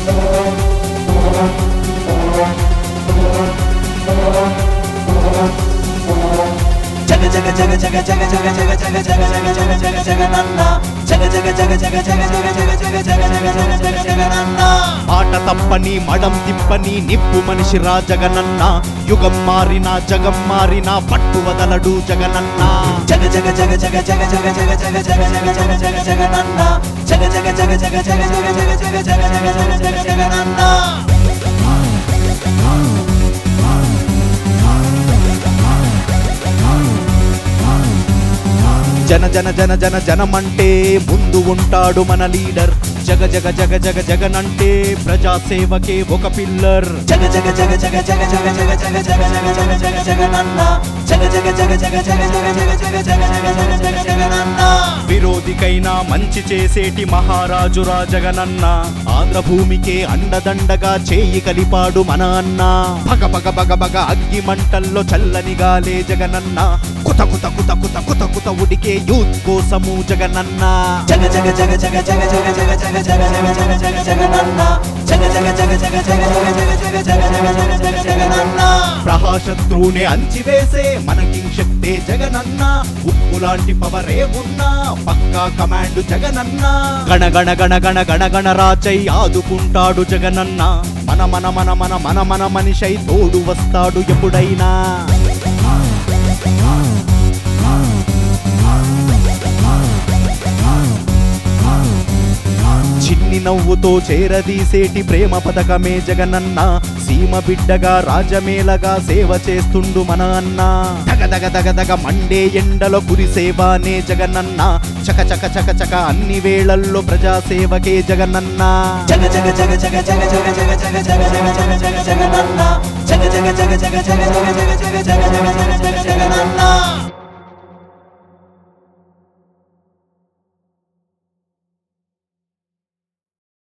జగ జగ జగ జగ జగ జగ జగ జగ జగ జగ జగ జగ జగనన్న జగ జగ జగ జగ జగ జగ జగ జగ జగ జగ జగ జగ జగనన్న మాట తప్పని మడం తిప్పని నిప్పు మనిషి రా జగనన్న యుగం మారినా జగం మారినా పట్టు వదలడు జగనన్న జగ జగ జగ జగ జగ జగ జగ జగ జగ జగ జగ జగ జగనన్న జగ జగ జగ జగ జగ జగ జగ జగ జగ జగ జగ జగ జగనన్న జన జన జన జన జనమంటే ముందు ఉంటాడు మన లీడర్ జగ జగ జగ జగ జగనంటే ప్రజా సేవకే ఒక పిల్లర్ జగ జగ జగ జగ జగ జగ జగ జగ జగ జగ జగ జగ జగనన్న జగ జగ జగ జగ జగ జగ జగ జగ జగ జగ జగ జగ జగనన్న విరోధికైనా మంచి చేసేటి మహారాజురా జగనన్న ఆంధ్ర భూమికే అండదండగా చేయి కలిపాడు మన అన్న పగ పగ పగ పగ అగ్గి మంటల్లో చల్లని గాలే జగనన్న కుత కుత కుత కుత కుత కుత ఉడికే యూత్ కోసము జగనన్న జగ జగ జగ జగ జగ జగ జగ జగ జగ జగ జగ జగ జగనన్న జగ జగ జగ జగ జగ జగ జగ జగ జగ జగ జగ జగ జగనన్న ప్రహాశత్రువుని అంచివేసే మనకి శక్తే జగనన్న ఉప్పు లాంటి పవరే ఉన్నా పక్కా కమాండ్ జగనన్న గణ గణ గణ గణ గణ గణ రాచై ఆదుకుంటాడు జగనన్న మన మన మన మన మన మన మనిషై తోడు వస్తాడు ఎప్పుడైనా చిన్ని నవ్వుతో చేరదీసేటి ప్రేమ పథకమే జగనన్న సీమ బిడ్డగా రాజమేలగా సేవ చేస్తుండు మన అన్న దగ దగ దగ దగ మండే ఎండలో కురిసేవానే జగనన్న చక చక చక చక అన్ని వేళల్లో ప్రజా సేవకే జగనన్న జగ జగ జగ జగ జగ జగ జగ జగ జగ జగ జగ జగ జగనన్న జగ జగ జగ జగ జగ జగ జగ జగ జగ జగ జగ